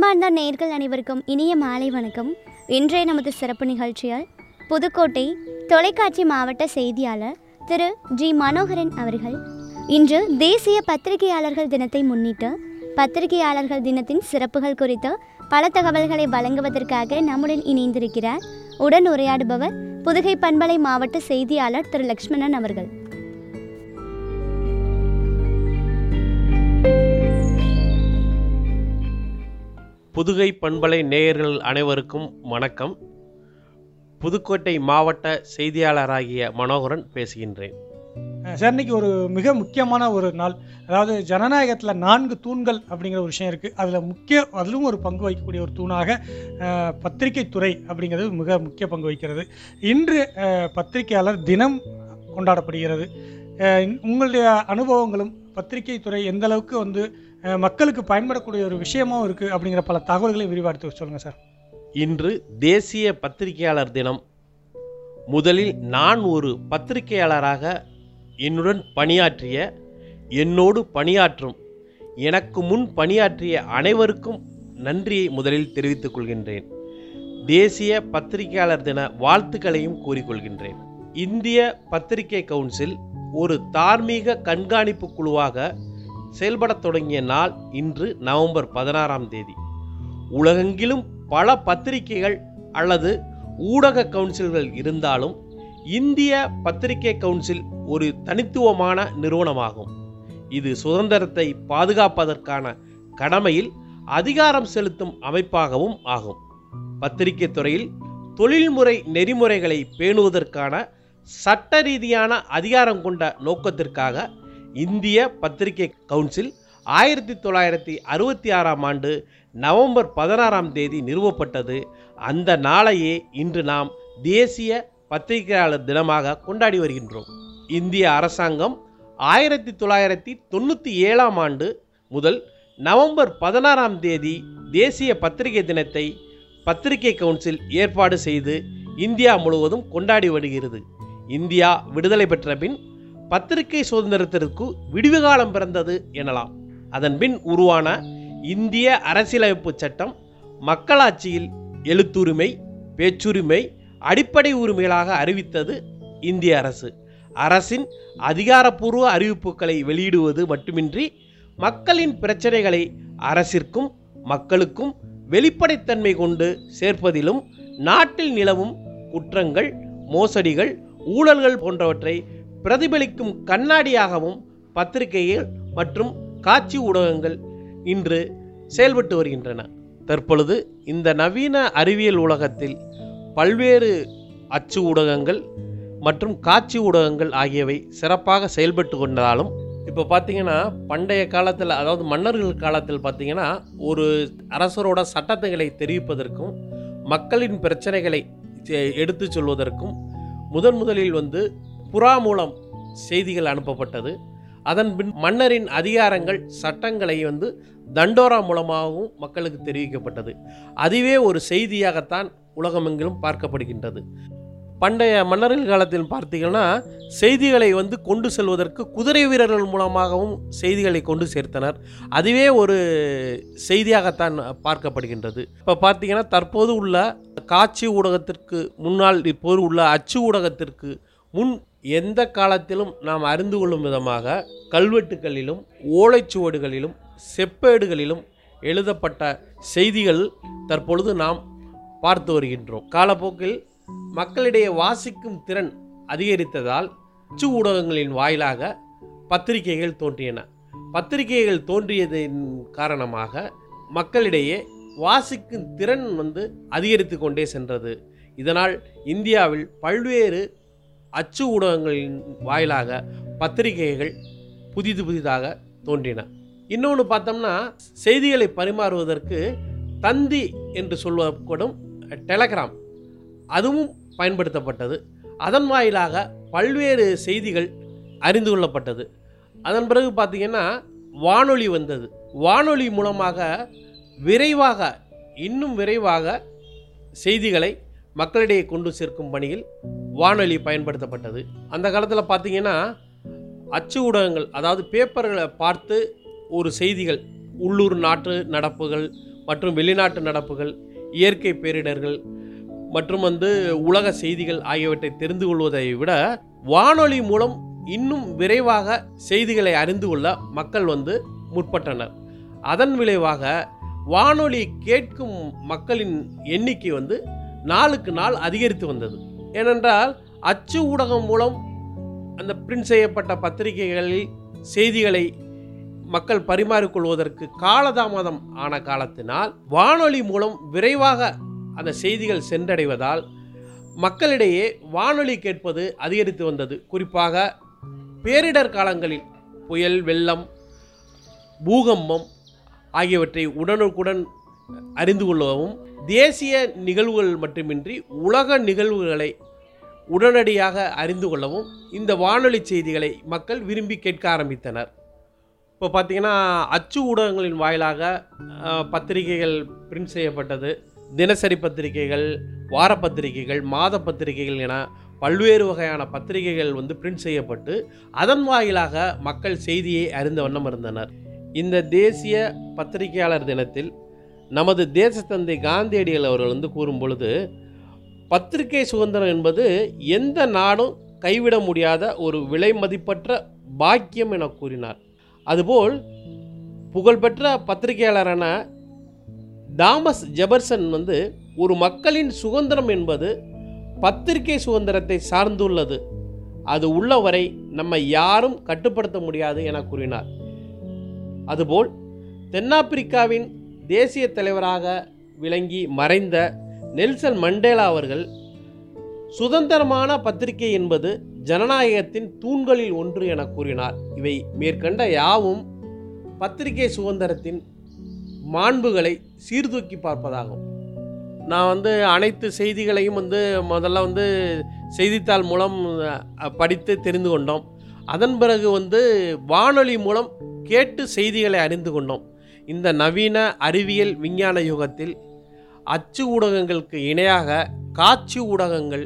அன்பார்ந்த நேர்கள் அனைவருக்கும் இனிய மாலை வணக்கம் இன்றைய நமது சிறப்பு நிகழ்ச்சியால் புதுக்கோட்டை தொலைக்காட்சி மாவட்ட செய்தியாளர் திரு ஜி மனோகரன் அவர்கள் இன்று தேசிய பத்திரிகையாளர்கள் தினத்தை முன்னிட்டு பத்திரிகையாளர்கள் தினத்தின் சிறப்புகள் குறித்து பல தகவல்களை வழங்குவதற்காக நம்முடன் இணைந்திருக்கிறார் உடன் உரையாடுபவர் புதுகை பண்பலை மாவட்ட செய்தியாளர் திரு லக்ஷ்மணன் அவர்கள் புதுகை பண்பலை நேயர்கள் அனைவருக்கும் வணக்கம் புதுக்கோட்டை மாவட்ட செய்தியாளராகிய மனோகரன் பேசுகின்றேன் சார் இன்னைக்கு ஒரு மிக முக்கியமான ஒரு நாள் அதாவது ஜனநாயகத்தில் நான்கு தூண்கள் அப்படிங்கிற ஒரு விஷயம் இருக்குது அதில் முக்கிய அதிலும் ஒரு பங்கு வகிக்கக்கூடிய ஒரு தூணாக அஹ், பத்திரிகை துறை அப்படிங்கிறது மிக முக்கிய பங்கு வகிக்கிறது இன்று அஹ், பத்திரிகையாளர் தினம் கொண்டாடப்படுகிறது அஹ், உங்களுடைய அனுபவங்களும் பத்திரிகை துறை எந்த அளவுக்கு வந்து அஹ், மக்களுக்கு பயன்படக்கூடிய ஒரு விஷயமும் இருக்குது அப்படிங்கிற பல தகவல்களை விரிவாடுத்து சொல்லுங்கள் சார் இன்று தேசிய பத்திரிகையாளர் தினம் முதலில் நான் ஒரு பத்திரிகையாளராக என்னுடன் பணியாற்றிய என்னோடு பணியாற்றும் எனக்கு முன் பணியாற்றிய அனைவருக்கும் நன்றியை முதலில் தெரிவித்துக் கொள்கின்றேன் தேசிய பத்திரிகையாளர் தின வாழ்த்துக்களையும் கூறிக்கொள்கின்றேன் இந்திய பத்திரிகை கவுன்சில் ஒரு தார்மீக கண்காணிப்பு குழுவாக செயல்படத் தொடங்கிய நாள் இன்று நவம்பர் பதினாறாம் தேதி உலகெங்கிலும் பல பத்திரிகைகள் அல்லது ஊடக கவுன்சில்கள் இருந்தாலும் இந்திய பத்திரிகை கவுன்சில் ஒரு தனித்துவமான நிறுவனமாகும் இது சுதந்திரத்தை பாதுகாப்பதற்கான கடமையில் அதிகாரம் செலுத்தும் அமைப்பாகவும் ஆகும் பத்திரிகை துறையில் தொழில்முறை நெறிமுறைகளை பேணுவதற்கான சட்ட ரீதியான அதிகாரம் கொண்ட நோக்கத்திற்காக இந்திய பத்திரிகை கவுன்சில் ஆயிரத்தி தொள்ளாயிரத்தி அறுபத்தி ஆறாம் ஆண்டு நவம்பர் பதினாறாம் தேதி நிறுவப்பட்டது அந்த நாளையே இன்று நாம் தேசிய பத்திரிகையாளர் தினமாக கொண்டாடி வருகின்றோம் இந்திய அரசாங்கம் ஆயிரத்தி தொள்ளாயிரத்தி தொண்ணூற்றி ஏழாம் ஆண்டு முதல் நவம்பர் பதினாறாம் தேதி தேசிய பத்திரிகை தினத்தை பத்திரிகை கவுன்சில் ஏற்பாடு செய்து இந்தியா முழுவதும் கொண்டாடி வருகிறது இந்தியா விடுதலை பெற்ற பின் பத்திரிகை சுதந்திரத்திற்கு விடிவு காலம் பிறந்தது எனலாம் அதன் பின் உருவான இந்திய அரசியலமைப்பு சட்டம் மக்களாட்சியில் எழுத்துரிமை பேச்சுரிமை அடிப்படை உரிமைகளாக அறிவித்தது இந்திய அரசு அரசின் அதிகாரப்பூர்வ அறிவிப்புகளை வெளியிடுவது மட்டுமின்றி மக்களின் பிரச்சனைகளை அரசிற்கும் மக்களுக்கும் வெளிப்படைத்தன்மை கொண்டு சேர்ப்பதிலும் நாட்டில் நிலவும் குற்றங்கள் மோசடிகள் ஊழல்கள் போன்றவற்றை பிரதிபலிக்கும் கண்ணாடியாகவும் பத்திரிகைகள் மற்றும் காட்சி ஊடகங்கள் இன்று செயல்பட்டு வருகின்றன தற்பொழுது இந்த நவீன அறிவியல் உலகத்தில் பல்வேறு அச்சு ஊடகங்கள் மற்றும் காட்சி ஊடகங்கள் ஆகியவை சிறப்பாக செயல்பட்டு கொண்டதாலும் இப்போ பார்த்தீங்கன்னா பண்டைய காலத்தில் அதாவது மன்னர்கள் காலத்தில் பார்த்தீங்கன்னா ஒரு அரசரோட சட்டத்தைகளை தெரிவிப்பதற்கும் மக்களின் பிரச்சனைகளை செ- எடுத்துச் சொல்வதற்கும் முதன் முதலில் வந்து புறா மூலம் செய்திகள் அனுப்பப்பட்டது அதன் பின் மன்னரின் அதிகாரங்கள் சட்டங்களை வந்து தண்டோரா மூலமாகவும் மக்களுக்கு தெரிவிக்கப்பட்டது அதுவே ஒரு செய்தியாகத்தான் உலகமெங்கிலும் பார்க்கப்படுகின்றது பண்டைய மன்னர்கள் காலத்தில் பார்த்தீங்கன்னா செய்திகளை வந்து கொண்டு செல்வதற்கு குதிரை வீரர்கள் மூலமாகவும் செய்திகளை கொண்டு சேர்த்தனர் அதுவே ஒரு செய்தியாகத்தான் பார்க்கப்படுகின்றது இப்போ பார்த்தீங்கன்னா தற்போது உள்ள காட்சி ஊடகத்திற்கு முன்னால் இப்போது உள்ள அச்சு ஊடகத்திற்கு முன் எந்த காலத்திலும் நாம் அறிந்து கொள்ளும் விதமாக கல்வெட்டுகளிலும் ஓலைச்சுவடுகளிலும் செப்பேடுகளிலும் எழுதப்பட்ட செய்திகள் தற்பொழுது நாம் பார்த்து வருகின்றோம் காலப்போக்கில் மக்களிடையே வாசிக்கும் திறன் அதிகரித்ததால் அச்சு ஊடகங்களின் வாயிலாக பத்திரிகைகள் தோன்றியன பத்திரிகைகள் தோன்றியதன் காரணமாக மக்களிடையே வாசிக்கும் திறன் வந்து அதிகரித்து கொண்டே சென்றது இதனால் இந்தியாவில் பல்வேறு அச்சு ஊடகங்களின் வாயிலாக பத்திரிகைகள் புதிது புதிதாக தோன்றின இன்னொன்று பார்த்தோம்னா செய்திகளை பரிமாறுவதற்கு தந்தி என்று சொல்லப்படும் டெலகிராம் அதுவும் பயன்படுத்தப்பட்டது அதன் வாயிலாக பல்வேறு செய்திகள் அறிந்து கொள்ளப்பட்டது அதன் பிறகு பார்த்தீங்கன்னா வானொலி வந்தது வானொலி மூலமாக விரைவாக இன்னும் விரைவாக செய்திகளை மக்களிடையே கொண்டு சேர்க்கும் பணியில் வானொலி பயன்படுத்தப்பட்டது அந்த காலத்தில் பார்த்தீங்கன்னா அச்சு ஊடகங்கள் அதாவது பேப்பர்களை பார்த்து ஒரு செய்திகள் உள்ளூர் நாட்டு நடப்புகள் மற்றும் வெளிநாட்டு நடப்புகள் இயற்கை பேரிடர்கள் மற்றும் வந்து உலக செய்திகள் ஆகியவற்றை தெரிந்து கொள்வதை விட வானொலி மூலம் இன்னும் விரைவாக செய்திகளை அறிந்து கொள்ள மக்கள் வந்து முற்பட்டனர் அதன் விளைவாக வானொலி கேட்கும் மக்களின் எண்ணிக்கை வந்து நாளுக்கு நாள் அதிகரித்து வந்தது ஏனென்றால் அச்சு ஊடகம் மூலம் அந்த பிரிண்ட் செய்யப்பட்ட பத்திரிகைகளில் செய்திகளை மக்கள் பரிமாறிக்கொள்வதற்கு காலதாமதம் ஆன காலத்தினால் வானொலி மூலம் விரைவாக அந்த செய்திகள் சென்றடைவதால் மக்களிடையே வானொலி கேட்பது அதிகரித்து வந்தது குறிப்பாக பேரிடர் காலங்களில் புயல் வெள்ளம் பூகம்பம் ஆகியவற்றை உடனுக்குடன் அறிந்து கொள்ளவும் தேசிய நிகழ்வுகள் மட்டுமின்றி உலக நிகழ்வுகளை உடனடியாக அறிந்து கொள்ளவும் இந்த வானொலி செய்திகளை மக்கள் விரும்பி கேட்க ஆரம்பித்தனர் இப்போ பார்த்தீங்கன்னா அச்சு ஊடகங்களின் வாயிலாக அஹ், பத்திரிகைகள் பிரிண்ட் செய்யப்பட்டது தினசரி பத்திரிகைகள் வார பத்திரிகைகள் மாத பத்திரிகைகள் என பல்வேறு வகையான பத்திரிகைகள் வந்து பிரிண்ட் செய்யப்பட்டு அதன் வாயிலாக மக்கள் செய்தியை அறிந்த வண்ணம் இருந்தனர் இந்த தேசிய பத்திரிகையாளர் தினத்தில் நமது தேசத்தந்தை காந்தியடிகள் அவர்கள் வந்து கூறும் பொழுது பத்திரிகை சுதந்திரம் என்பது எந்த நாடும் கைவிட முடியாத ஒரு விலை மதிப்பற்ற பாக்கியம் என கூறினார் அதுபோல் புகழ்பெற்ற பத்திரிகையாளரான தாமஸ் ஜெபர்சன் வந்து ஒரு மக்களின் சுதந்திரம் என்பது பத்திரிகை சுதந்திரத்தை சார்ந்துள்ளது அது உள்ளவரை நம்மை யாரும் கட்டுப்படுத்த முடியாது என கூறினார் அதுபோல் தென்னாப்பிரிக்காவின் தேசிய தலைவராக விளங்கி மறைந்த நெல்சன் மண்டேலா அவர்கள் சுதந்திரமான பத்திரிகை என்பது ஜனநாயகத்தின் தூண்களில் ஒன்று என கூறினார் இவை மேற்கண்ட யாவும் பத்திரிகை சுதந்திரத்தின் மாண்புகளை சீர்தூக்கி பார்ப்பதாகும் நான் வந்து அனைத்து செய்திகளையும் வந்து முதல்ல வந்து செய்தித்தாள் மூலம் அஹ், படித்து தெரிந்து கொண்டோம் அதன் பிறகு வந்து வானொலி மூலம் கேட்டு செய்திகளை அறிந்து கொண்டோம் இந்த நவீன அறிவியல் விஞ்ஞான யுகத்தில் அச்சு ஊடகங்களுக்கு இணையாக காட்சி ஊடகங்கள்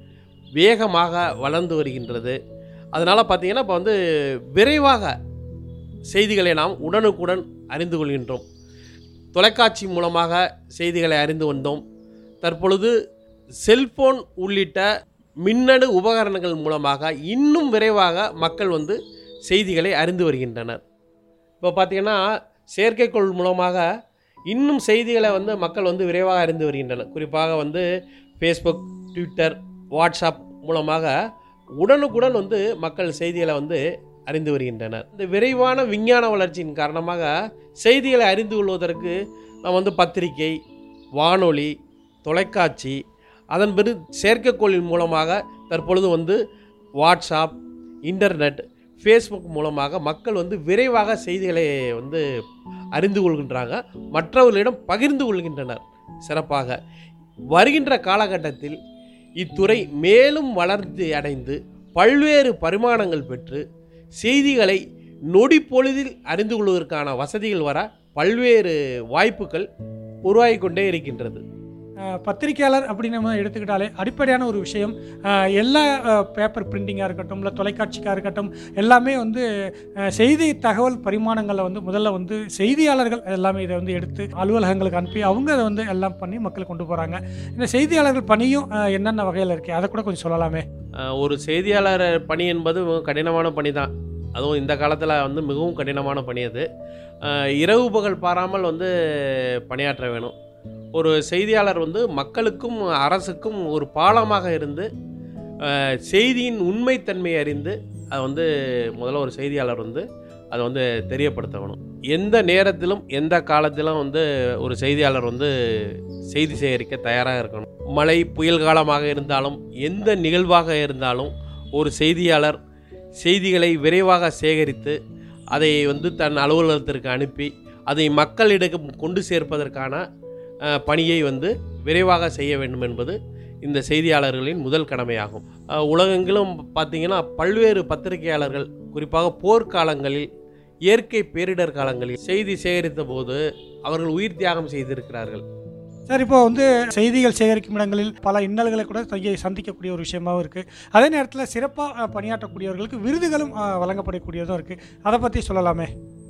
வேகமாக வளர்ந்து வருகின்றது அதனால் பார்த்தீங்கன்னா இப்போ வந்து விரைவாக செய்திகளை நாம் உடனுக்குடன் அறிந்து கொள்கின்றோம் தொலைக்காட்சி மூலமாக செய்திகளை அறிந்து வந்தோம் தற்பொழுது செல்போன் உள்ளிட்ட மின்னணு உபகரணங்கள் மூலமாக இன்னும் விரைவாக மக்கள் வந்து செய்திகளை அறிந்து வருகின்றனர் இப்போ பார்த்தீங்கன்னா செயற்கைக்கோள் மூலமாக இன்னும் செய்திகளை வந்து மக்கள் வந்து விரைவாக அறிந்து வருகின்றனர் குறிப்பாக வந்து ஃபேஸ்புக் ட்விட்டர் வாட்ஸ்அப் மூலமாக உடனுக்குடன் வந்து மக்கள் செய்திகளை வந்து அறிந்து வருகின்றனர் இந்த விரைவான விஞ்ஞான வளர்ச்சியின் காரணமாக செய்திகளை அறிந்து கொள்வதற்கு நாம் வந்து பத்திரிகை வானொலி தொலைக்காட்சி அதன் பிறகு செயற்கைக்கோளின் மூலமாக தற்பொழுது வந்து வாட்ஸ்அப் இன்டர்நெட் ஃபேஸ்புக் மூலமாக மக்கள் வந்து விரைவாக செய்திகளை வந்து அறிந்து கொள்கின்றாங்க மற்றவர்களிடம் பகிர்ந்து கொள்கின்றனர் சிறப்பாக வருகின்ற காலகட்டத்தில் இத்துறை மேலும் வளர்ச்சி அடைந்து பல்வேறு பரிமாணங்கள் பெற்று செய்திகளை நொடி பொழுதில் அறிந்து கொள்வதற்கான வசதிகள் வர பல்வேறு வாய்ப்புகள் உருவாகி கொண்டே இருக்கின்றது அஹ், பத்திரிக்கையாளர் அப்படின்னு நம்ம எடுத்துக்கிட்டாலே அடிப்படையான ஒரு விஷயம் அஹ், எல்லா பேப்பர் பிரிண்டிங்காக இருக்கட்டும் இல்லை தொலைக்காட்சிக்காக இருக்கட்டும் எல்லாமே வந்து அஹ், செய்தி தகவல் பரிமாணங்களில் வந்து முதல்ல வந்து செய்தியாளர்கள் எல்லாமே இதை வந்து எடுத்து அலுவலகங்களுக்கு அனுப்பி அவங்க அதை வந்து எல்லாம் பண்ணி மக்களுக்கு கொண்டு போகிறாங்க இந்த செய்தியாளர்கள் பணியும் அஹ், என்னென்ன வகையில் இருக்குது அதை கூட கொஞ்சம் சொல்லலாமே அஹ், ஒரு செய்தியாளர் பணி என்பது மிகவும் கடினமான பணி தான் அதுவும் இந்த காலத்தில் வந்து மிகவும் கடினமான பணி அது அஹ், இரவு பகல் பாராமல் வந்து பணியாற்ற வேணும் ஒரு செய்தியாளர் வந்து மக்களுக்கும் அரசுக்கும் ஒரு பாலமாக இருந்து அஹ், செய்தியின் உண்மைத்தன்மையை அறிந்து அதை வந்து முதல்ல ஒரு செய்தியாளர் வந்து அதை வந்து தெரியப்படுத்த வேணும் எந்த நேரத்திலும் எந்த காலத்திலும் வந்து ஒரு செய்தியாளர் வந்து செய்தி சேகரிக்க தயாராக இருக்கணும் மழை புயல் காலமாக இருந்தாலும் எந்த நிகழ்வாக இருந்தாலும் ஒரு செய்தியாளர் செய்திகளை விரைவாக சேகரித்து அதை வந்து தன் அலுவலகத்திற்கு அனுப்பி அதை மக்களிடம் கொண்டு சேர்ப்பதற்கான அஹ், பணியை வந்து விரைவாக செய்ய வேண்டும் என்பது இந்த செய்தியாளர்களின் முதல் கடமையாகும் அஹ், உலகெங்கிலும் பார்த்தீங்கன்னா பல்வேறு பத்திரிகையாளர்கள் குறிப்பாக போர்க்காலங்களில் இயற்கை பேரிடர் காலங்களில் செய்தி சேகரித்த போது அவர்கள் உயிர் தியாகம் செய்திருக்கிறார்கள் சார் இப்போ வந்து செய்திகள் சேகரிக்கும் இடங்களில் பல இன்னல்களை கூட சந்தி- சந்திக்கக்கூடிய ஒரு விஷயமாவும் இருக்குது அதே நேரத்தில் சிறப்பாக பணியாற்றக்கூடியவர்களுக்கு விருதுகளும் அஹ், வழங்கப்படக்கூடியதும் இருக்குது அதை பற்றி சொல்லலாமே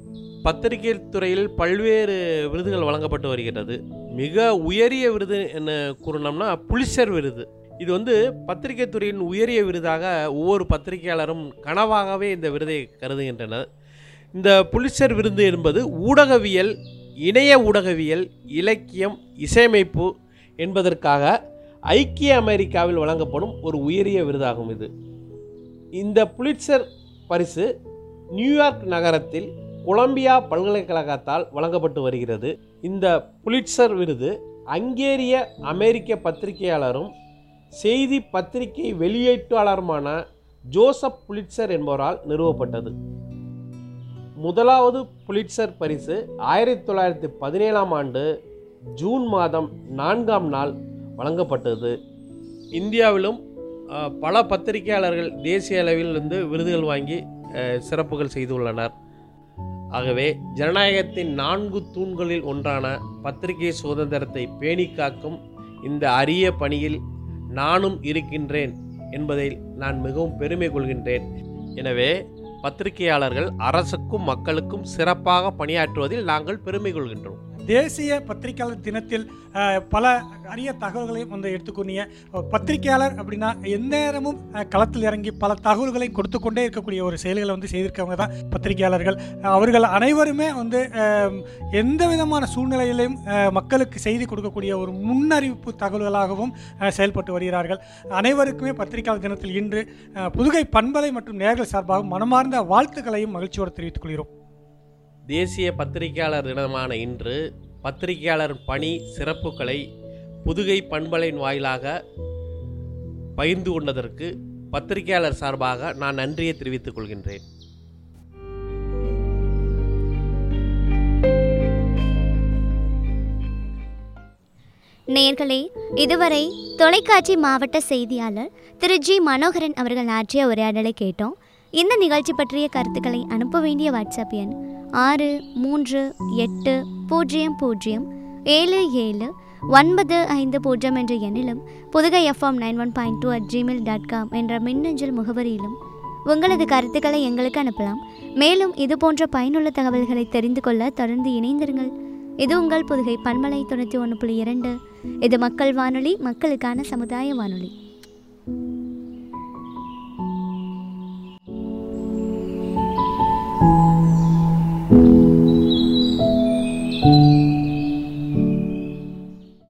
பத்திரிகை துறையில் பல்வேறு விருதுகள் வழங்கப்பட்டு வருகிறது மிக உயரிய விருது என்ன கூறினோம்னா புலிசர் விருது இது வந்து பத்திரிகை துறையின் உயரிய விருதாக ஒவ்வொரு பத்திரிகையாளரும் கனவாகவே இந்த விருதை கருதுகின்றனர் இந்த புலிசர் விருது என்பது ஊடகவியல் இணைய ஊடகவியல் இலக்கியம் இசையமைப்பு என்பதற்காக ஐக்கிய அமெரிக்காவில் வழங்கப்படும் ஒரு உயரிய விருதாகும் இது இந்த புலிட்சர் பரிசு நியூயார்க் நகரத்தில் கொலம்பியா பல்கலைக்கழகத்தால் வழங்கப்பட்டு வருகிறது இந்த புலிட்சர் விருது அங்கேரிய அமெரிக்க பத்திரிகையாளரும் செய்தி பத்திரிகை வெளியீட்டாளருமான ஜோசப் புலிட்சர் என்பவரால் நிறுவப்பட்டது முதலாவது புலிட்சர் பரிசு ஆயிரத்தி தொள்ளாயிரத்தி பதினேழாம் ஆண்டு ஜூன் மாதம் நான்காம் நாள் வழங்கப்பட்டது இந்தியாவிலும் அஹ், பல பத்திரிகையாளர்கள் தேசிய அளவில் இருந்து விருதுகள் வாங்கி அஹ், சிறப்புகள் செய்துள்ளனர் ஆகவே ஜனநாயகத்தின் நான்கு தூண்களில் ஒன்றான பத்திரிகை சுதந்திரத்தை பேணி காக்கும் இந்த அரிய பணியில் நானும் இருக்கின்றேன் என்பதில் நான் மிகவும் பெருமை கொள்கின்றேன் எனவே பத்திரிகையாளர்கள் அரசுக்கும் மக்களுக்கும் சிறப்பாக பணியாற்றுவதில் நாங்கள் பெருமை கொள்கின்றோம் தேசிய பத்திரிகையாளர் தினத்தில் அஹ், பல அரிய தகவல்களையும் வந்து எடுத்துக்கொண்டிய பத்திரிகையாளர் அப்படின்னா எந்த நேரமும் அஹ், களத்தில் இறங்கி பல தகவல்களை கொடுத்து கொண்டே இருக்கக்கூடிய ஒரு செயல்களை வந்து செய்திருக்கவங்க தான் பத்திரிகையாளர்கள் அஹ், அவர்கள் அனைவருமே வந்து அஹ், எந்த விதமான சூழ்நிலையிலும் அஹ், மக்களுக்கு செய்தி கொடுக்கக்கூடிய ஒரு முன்னறிவிப்பு தகவல்களாகவும் அஹ், செயல்பட்டு வருகிறார்கள் அனைவருக்குமே பத்திரிகையாளர் தினத்தில் இன்று அஹ், புதுகை பண்பலை மற்றும் நேர்கள் சார்பாக மனமார்ந்த வாழ்த்துக்களையும் மகிழ்ச்சியோடு தெரிவித்துக் கொள்கிறோம் தேசிய பத்திரிகையாளர் தினமான இன்று பத்திரிகையாளர் பணி சிறப்புகளை புதுகை பண்பலையின் வாயிலாக பகிர்ந்து கொண்டதற்கு பத்திரிகையாளர் சார்பாக நான் நன்றியை தெரிவித்துக் கொள்கின்றேன் நேர்களே இதுவரை தொலைக்காட்சி மாவட்ட செய்தியாளர் திரு ஜி மனோகரன் அவர்கள் ஆற்றிய உரையாடலை கேட்டோம் இந்த நிகழ்ச்சி பற்றிய கருத்துக்களை அனுப்ப வேண்டிய வாட்ஸ்அப் எண் ஆறு மூன்று எட்டு பூஜ்ஜியம் பூஜ்ஜியம் ஏழு ஏழு ஒன்பது ஐந்து பூஜ்ஜியம் என்ற எண்ணிலும் Pudugai FM nine one point two at Gmail dot com என்ற மின்னஞ்சல் முகவரியிலும் உங்களது கருத்துக்களை எங்களுக்கு அனுப்பலாம் மேலும் இது போன்ற பயனுள்ள தகவல்களை தெரிந்து கொள்ள தொடர்ந்து இணைந்திருங்கள் இது உங்கள் புதுகை பன்மலை தொண்ணூற்றி ஒன்று புள்ளி இரண்டு இது மக்கள் வானொலி மக்களுக்கான சமுதாய வானொலி